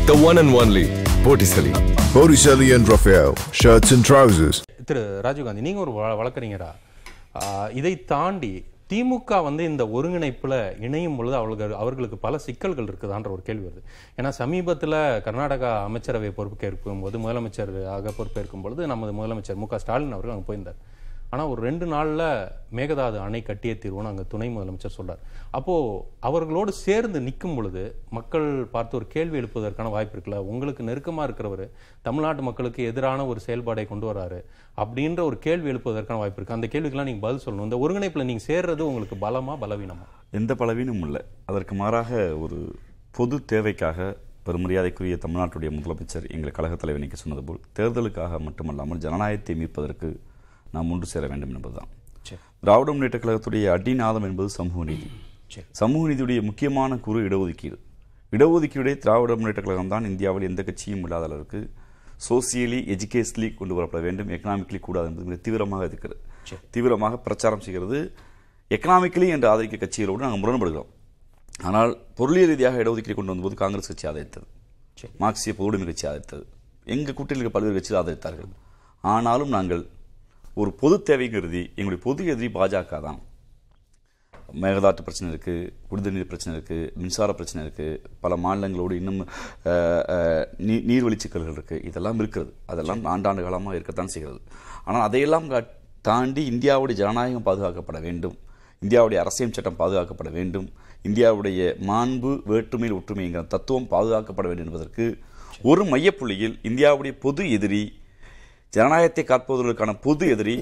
The one and only Botticelli. Botticelli and Raphael, shirts and trousers. திரு ராஜீவ்காந்தி நீங்க ஒரு வ- வழக்கறிஞரா ஆஹ் இதை தாண்டி திமுக வந்து இந்த ஒருங்கிணைப்புல இணையும் பொழுது அவர்களுக்கு அவர்களுக்கு பல சிக்கல்கள் இருக்குதான்ற ஒரு கேள்வி வருது ஏன்னா சமீபத்துல கர்நாடகா அமைச்சரவை பொறுப்பேற்கும் போது முதலமைச்சர் ஆக பொறுப்பேற்கும் பொழுது நமது முதலமைச்சர் மு க ஸ்டாலின் அவர்கள் அங்க போயிருந்தார் ஆனா ஒரு ரெண்டு நாள்ல மேகதாது அணை கட்டிய தீர்வுன்னு அங்க துணை முதலமைச்சர் சொல்றார் அப்போ அவர்களோடு சேர்ந்து நிற்கும் பொழுது மக்கள் பார்த்து ஒரு கேள்வி எழுப்புவதற்கான வாய்ப்பு இருக்குல்ல உங்களுக்கு நெருக்கமா இருக்கிறவர் தமிழ்நாட்டு மக்களுக்கு எதிரான ஒரு செயல்பாடை கொண்டு வராரு அப்படின்ற ஒரு கேள்வி எழுப்புவதற்கான வாய்ப்பு இருக்கு அந்த கேள்விக்கெல்லாம் நீங்க பதில் சொல்லணும் இந்த ஒருங்கிணைப்புல நீங்க சேர்றது உங்களுக்கு பலமா பலவீனமா எந்த பலவீனமும் இல்லை அதற்கு மாறாக ஒரு பொது தேவைக்காக பெருமரியாதைக்குரிய தமிழ்நாட்டுடைய முதலமைச்சர் எங்கள் கழகத் தலைவர் இன்னைக்கு சொன்னது போல் தேர்தலுக்காக மட்டுமல்லாமல் ஜனநாயகத்தை மீட்பதற்கு நாம் ஒன்று சேர வேண்டும் என்பதுதான் சரி. திராவிட முன்னேற்ற கழகத்துடைய அடிநாதம் என்பது சமூக நீதி சரி. சமூக நீதியுடைய முக்கியமான கூறு இடஒதுக்கீடு இடஒதுக்கீடை திராவிட முன்னேற்ற கழகம் தான் இந்தியாவில் எந்த கட்சியும் இல்லாத அளவிற்கு சோசியலி எஜுகேஷனலி கொண்டு வரப்பட வேண்டும் எக்கனாமிக்கலி கூடாது என்பது மிக தீவிரமாக இருக்கிறது தீவிரமாக பிரச்சாரம் செய்கிறது எக்கனாமிக்கலி என்று ஆதரிக்க கட்சிகளோடு நாங்கள் முரண்படுகிறோம் ஆனால் பொருளியல் ரீதியாக இடஒதுக்கீடு கொண்டு வந்தபோது காங்கிரஸ் கட்சி ஆதரித்தது மார்க்சிய பொதுவுடைமை கட்சி ஆதரித்தது எங்கள் கூட்டணியில் இருக்க பல்வேறு கட்சிகள் ஆதரித்தார்கள் ஆனாலும் நாங்கள் ஒரு பொது தேவை கருதி எங்களுடைய பொது எதிரி பாஜக தான் மேகதாட்டு பிரச்சனை இருக்குது குடிநீர் பிரச்சனை இருக்குது மின்சார பிரச்சனை இருக்குது பல மாநிலங்களோடு இன்னும் அஹ், அஹ், நீ நீர்வழி சிக்கல்கள் இருக்குது இதெல்லாம் இருக்கிறது அதெல்லாம் ஆண்டாண்டு காலமாக இருக்கத்தான் செய்கிறது ஆனால் அதையெல்லாம் கா- தாண்டி இந்தியாவுடைய ஜனநாயகம் பாதுகாக்கப்பட வேண்டும் இந்தியாவுடைய அரசியல் சட்டம் பாதுகாக்கப்பட வேண்டும் இந்தியாவுடைய மாண்பு வேற்றுமையில் ஒற்றுமைங்கிற தத்துவம் பாதுகாக்கப்பட வேண்டும் என்பதற்கு ஒரு மையப்புள்ளியில் இந்தியாவுடைய பொது எதிரி ஜனநாயகத்தை காப்பதற்கான பொது எதிரி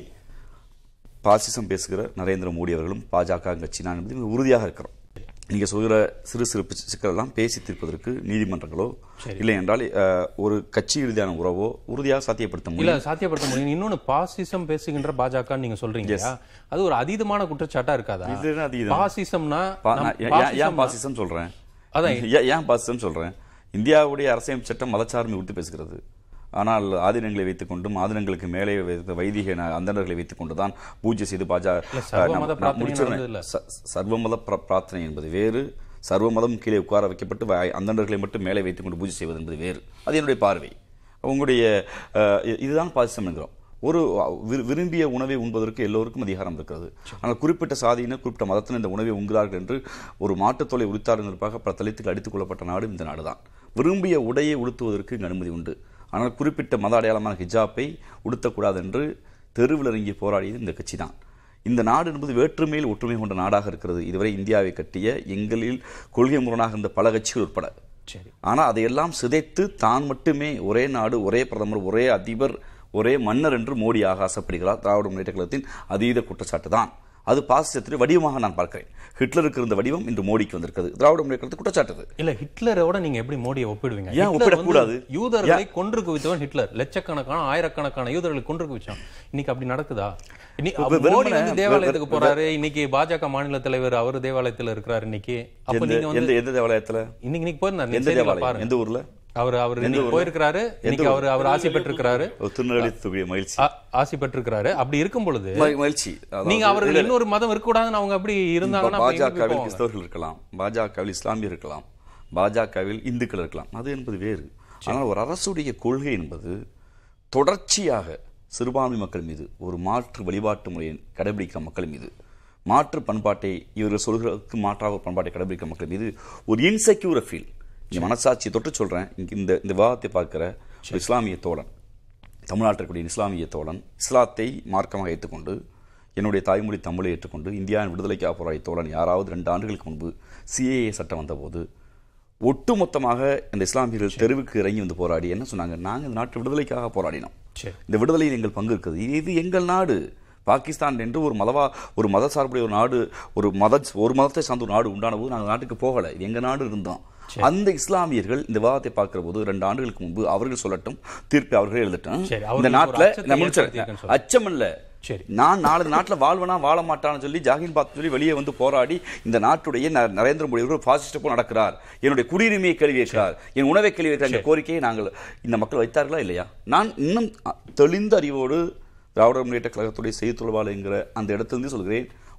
பாசிசம் பேசுகிற நரேந்திர மோடி அவர்களும் பாஜக கட்சி நான் என்பதில் மிக உறுதியாக இருக்கிறோம் நீங்க சொல்கிற சிறு சிறு பிச்ச- சிக்கலெல்லாம் பேசி தீர்ப்பதற்கு நீதிமன்றங்களோ இல்லை என்றால் அஹ், ஒரு கட்சி ரீதியான உறவோ உறுதியாக சாத்தியப்படுத்த இல்ல முடியும் சாத்தியப்படுத்த முடியும் இன்னொன்னு பாசிசம் பேசுகின்ற பாஜக நீங்க சொல்றீங்க இல்லையா? அது ஒரு அதீதமான குற்றச்சாட்டா இருக்காதா இது என்ன அதீதம்? பாசிசம்னா பா- நம் நான் ஏன்- ஏன் ஏன் பாசிசம்னா- பாசிசம் சொல்றேன் அதான். ஏன் ஏன் பாசிசம் சொல்றேன் இந்தியாவுடைய அரசியல் சட்டம் மதச்சார்பை விட்டு பேசுகிறது ஆனால் ஆதீனங்களை வைத்துக்கொண்டும் ஆதீனங்களுக்கு மேலே வைத்த வைதிக ந- அந்தணர்களை வைத்துக் கொண்டுதான் பூஜை செய்து பாஜக சர்வ நான் மத நான் பிரார்த்தனை முடிச்சிடுறேன். நடந்தது இல்ல. ச- சர்வமத பிர- பிரார்த்தனை என்பது வேறு சர்வ மதம் கீழே உட்கார வைக்கப்பட்டு வ- அந்தணர்களை மட்டும் மேலே வைத்துக் கொண்டு பூஜை செய்வது என்பது வேறு அது என்னுடைய பார்வை உங்களுடைய அஹ், இ- இதுதான் பாசிசம் என்கிறோம் ஒரு விரு- விரும்பிய உணவை உண்பதற்கு எல்லோருக்கும் அதிகாரம் இருக்கிறது ஆனால் குறிப்பிட்ட சாதியினர் குறிப்பிட்ட மதத்தினர் இந்த உணவை உண்கிறார்கள் என்று ஒரு மாட்டுத் தொலை உரித்தாளர்களுக்காக பல தலித்துகள் அடித்துக் கொள்ளப்பட்ட நாடு இந்த நாடுதான் விரும்பிய உடையை உடுத்துவதற்கு இங்கு அனுமதி உண்டு ஆனால் குறிப்பிட்ட மத அடையாளமான ஹிஜாப்பை உடுத்தக்கூடாது என்று தெருவில் இறங்கி போராடியது இந்த கட்சி தான் இந்த நாடு என்பது வேற்றுமையில் ஒற்றுமை கொண்ட நாடாக இருக்கிறது இதுவரை இந்தியாவை கட்டிய எங்களில் கொள்கை முரணாக இருந்த பல கட்சிகள் உட்பட சரி ஆனால் அதையெல்லாம் சிதைத்து தான் மட்டுமே ஒரே நாடு ஒரே பிரதமர் ஒரே அதிபர் ஒரே மன்னர் என்று மோடி ஆக ஆசைப்படுகிறார் திராவிட முன்னேற்ற கழகத்தின் அதீத குற்றச்சாட்டு தான் அது பாசிசத்தின் வடிவமாக நான் பார்க்கிறேன் ஹிட்லருக்கு இருந்த வடிவம் இன்று மோடிக்கு வந்திருக்கிறது திராவிட முன்னேற்ற கழகத்தின் குற்றச்சாட்டு அது. இல்ல ஹிட்லரோட நீங்க எப்படி மோடியை ஒப்பிடுவீங்க ஏன் ஹிட்லர் ஒப்பிடக்கூடாது? வந்து யூதர்களை கொன்று குவித்தவன் ஹிட்லர் லட்சக்கணக்கான ஆயிரக்கணக்கான யூதர்களை கொன்று குவிச்சான் இன்னைக்கு அப்படி நடக்குதா இன்னி- வெ- மோடி வெறுமனே- வந்து தேவாலயத்துக்கு போறாரு இன்னைக்கு பாஜக மாநில தலைவர் அவர் தேவாலயத்துல இருக்கிறாரு இன்னைக்கு அப்ப எந்த நீங்க வந்து எந்த எந்த தேவாலயத்துல இன்னைக்கு இன்னைக்கு போயிருந்தாரு எந்த நீங்க செய்தியில தேவாலயம் பாருங்க எந்த ஊர்ல அவர் அவர் எந்த இன்னைக்கு ஊர்ல? போயிருக்கிறாரு இன்னைக்கு அவர் அவர் ஆசி பெற்றிருக்கிறாரு ஒரு திருநெல்வேலி தொகுதி மகிழ்ச்சி ஆ- ஆசி பெற்றிருக்கிறாரு அப்படி இருக்கும் பொழுது ம- மகிழ்ச்சி அதாவது நீங்க அவர்கள் இன்னொரு மதம் இருக்கக்கூடாதுன்னு அவங்க அப்படி இருந்தாங்கன்னா அப்ப எங்க போய் பாஜகவில் போவாங்க? கிறிஸ்தவர்கள் இருக்கலாம் பாஜகவில் இஸ்லாமியர் இருக்கலாம் பாஜகவில் இந்துக்கள் இருக்கலாம் அது என்பது வேறு ஆனால் ஒரு அரசுடைய கொள்கை என்பது தொடர்ச்சியாக சிறுபான்மை மக்கள் மீது ஒரு மாற்று வழிபாட்டு முறையை கடைபிடிக்கிற மக்கள் மீது மாற்று பண்பாட்டை இவர்கள் சொல்கிறதுக்கு மாற்றாக ஒரு பண்பாட்டை கடைபிடிக்கிற மக்கள் மீது ஒரு இன்செக்யூர் ஃபீல் இந்த மனசாட்சியை தொட்டு சொல்றேன் இங்க இந்த இந்த விவாதத்தை பார்க்கிற ஒரு இஸ்லாமிய தோழன் தமிழ்நாட்டில் இருக்கக்கூடிய இஸ்லாமிய தோழன் இஸ்லாத்தை மார்க்கமாக ஏற்றுக்கொண்டு என்னுடைய தாய்மொழி தமிழை ஏற்றுக்கொண்டு இந்தியாவின் விடுதலைக்காக போராடிய தோழன் யாராவது ரெண்டு ஆண்டுகளுக்கு முன்பு சிஏஏ சட்டம் வந்தபோது ஒட்டுமொத்தமாக இந்த இஸ்லாமியர்கள் தெருவுக்கு இறங்கி வந்து போராடி என்ன சொன்னாங்க நாங்கள் இந்த நாட்டு விடுதலைக்காக போராடினோம் சரி. இந்த விடுதலையில் எங்கள் பங்கு இருக்குது இது- இது எங்கள் நாடு பாகிஸ்தான் என்று ஒரு மதவா ஒரு மத சார்புடைய ஒரு நாடு ஒரு மத ஒரு மதத்தை சார்ந்த ஒரு நாடு உண்டான போது நாங்கள் நாட்டுக்கு போகலை இது எங்க நாடு இருந்தோம் அந்த இஸ்லாமியர்கள் இந்த விவாதத்தை பார்க்கிற போது ரெண்டு ஆண்டுகளுக்கு முன்பு அவர்கள் சொல்லட்டும் தீர்ப்பை அவர்களே எழுதட்டும் சரி, இந்த அவர்களுக்கு ஒரு நாட்டில் அச்சத்தை நான் முடிச்சிடுறேன். ஏற்படுத்தியிருக்கேன்னு சொல்றேன். அச்சம் இல்ல சரி. நான் நாலு நாட்டுல வாழ்வனா வாழ மாட்டான்னு சொல்லி ஜாகின் பாத் சொல்லி வெளியே வந்து போராடி இந்த நாட்டுடைய ந- நரேந்திர மோடி அவர்கள் பாசிஸ்ட் போல் நடக்கிறார் என்னுடைய குடியுரிமையை கேள்வி கேட்கிறார் என் உணவை கேள்வி கேட்கிறார் என்ற கோரிக்கையை நாங்கள் இந்த மக்கள் வைத்தார்களா இல்லையா நான் இன்னும் அ, தெளிந்த அறிவோடு திராவிட முன்னேற்ற கழகத்துடைய செய்தி தொடர்பாளர் என்கிற அந்த இடத்திலிருந்து சொல்கிறேன்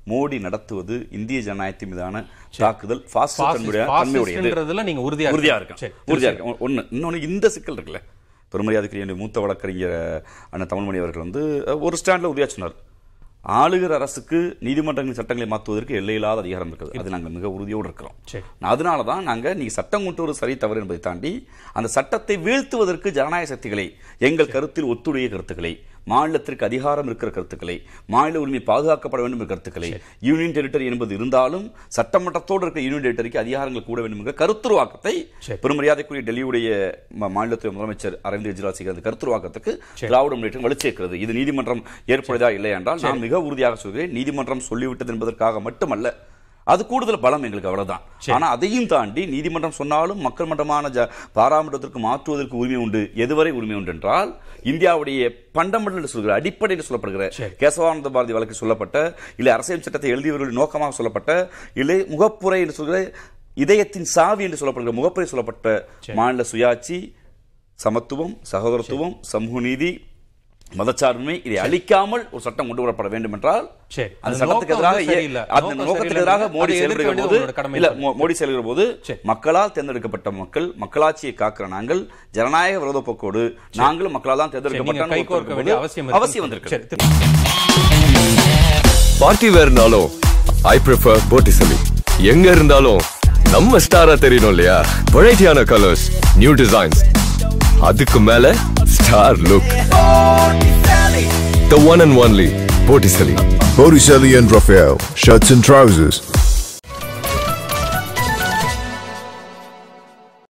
மோடி நடத்துவது இந்திய ஜனநாயகத்தின் மீதான தாக்குதல் பாசிச Fascist- தன்மையுடைய- தன்மையுடையது fascistன்றதுல நீங்க உறுதியா உறுதியா இருக்கீங்க. இருக்கேன் சரி, உறுதியா இருக்கேன் ஒன்னு இன்னொன்னு இந்த சிக்கல் இருக்குல்ல பெருமரியாதைக்குரிய என்னுடைய மூத்த வழக்கறிஞர் அண்ணன் தமிழ்மணி அவர்கள் வந்து அஹ், ஒரு ஸ்டாண்ட்ல உறுதியா சொன்னார் ஆளுகிற அரசுக்கு நீதிமன்றங்களின் சட்டங்களை மாற்றுவதற்கு எல்லையில்லாத அதிகாரம் இருக்குது அது நாங்கள் மிக உறுதியோடு இருக்கிறோம் சரி. அதனால தான் நாங்கள் நீங்க சட்டம் கொண்டு ஒரு சரி தவறு என்பதை தாண்டி அந்த சட்டத்தை வீழ்த்துவதற்கு ஜனநாயக சக்திகளை எங்கள் கருத்தில் ஒத்துடைய கருத்துக்களை மாநிலத்திற்கு அதிகாரம் இருக்கிற கருத்துக்களை மாநில உரிமை பாதுகாக்கப்பட வேண்டும் என்ற கருத்துக்களை யூனியன் டெரிட்டரி என்பது இருந்தாலும் சட்டமன்றத்தோடு இருக்கிற யூனியன் டெரிட்டரிக்கு அதிகாரங்கள் கூட வேண்டும் என்ற கருத்துருவாக்கத்தை சரி. பெருமரியாதைக்குரிய டெல்லியுடைய ம- மாநிலத்துறை முதலமைச்சர் அரவிந்த் கெஜ்ரிவால் செய்கிற அந்த கருத்துருவாக்கத்துக்கு திராவிட முன்னேற்றம் வலுச்சேர்க்கிறது இது நீதிமன்றம் ஏற்படுதா இல்லை என்றால் நான் மிக உறுதியாக சொல்கிறேன் நீதிமன்றம் சொல்லிவிட்டது என்பதற்காக மட்டுமல்ல அது கூடுதல் பலம் எங்களுக்கு அவ்வளவுதான் ஆனா அதையும் தாண்டி நீதிமன்றம் சொன்னாலும் மக்கள் மன்றமான ஜ- பாராளுமன்றத்திற்கு மாற்றுவதற்கு உரிமை உண்டு எதுவரை உரிமை உண்டு என்றால் இந்தியாவுடைய பண்டமெண்டல் சொல்கிற அடிப்படையில் சொல்லப்படுகிற கேசவானந்த பாரதி வழக்கு சொல்லப்பட்ட இல்லை அரசியல் சட்டத்தை எழுதியவர்களின் நோக்கமாக சொல்லப்பட்ட இல்லை முகப்புரை என்று சொல்கிற இதயத்தின் சாவி என்று சொல்லப்படுகிற முகப்புரை சொல்லப்பட்ட மாநில சுயாட்சி சமத்துவம் சகோதரத்துவம் சமூக நீதி மதச்சார்பின்மை இதை அழிக்காமல் ஒரு சட்டம் கொண்டு வரப்பட வேண்டும் என்றால் சரி. அந்த அது சட்டத்துக்கு நோக்கம் எதிராக வந்து சரியில்லை. அந்த நோக்கம் நோக்கத்துக்கு சரியில்லை. எதிராக மோடி அதை எதிர்க்க செயல்படுகிற வேண்டியது போது உங்களோட கடமை. இல்ல மோ- மோடி செல்கிற போது சரி. மக்களால் தேர்ந்தெடுக்கப்பட்ட மக்கள் மக்களாட்சியை காக்கிற நாங்கள் ஜனநாயக விரோத போக்கோடு நாங்களும் மக்களால் தான் சரி, நீங்க தேர்ந்தெடுக்கப்பட்ட கை கோர்க்க வேண்டிய அவசியம் இருக்கு. அவசியம் வந்திருக்கு சரி, திரு- பார்ட்டி வேர்னாலும் ஐ ப்ரிஃபர் போட்டிசலி எங்க இருந்தாலும் நம்ம ஸ்டாரா தெரியணும் இல்லையா வெரைட்டியான கலர்ஸ் நியூ டிசைன்ஸ் அதுக்கு மேல star look the one and only Botticelli Botticelli and Raphael, shirts and trousers.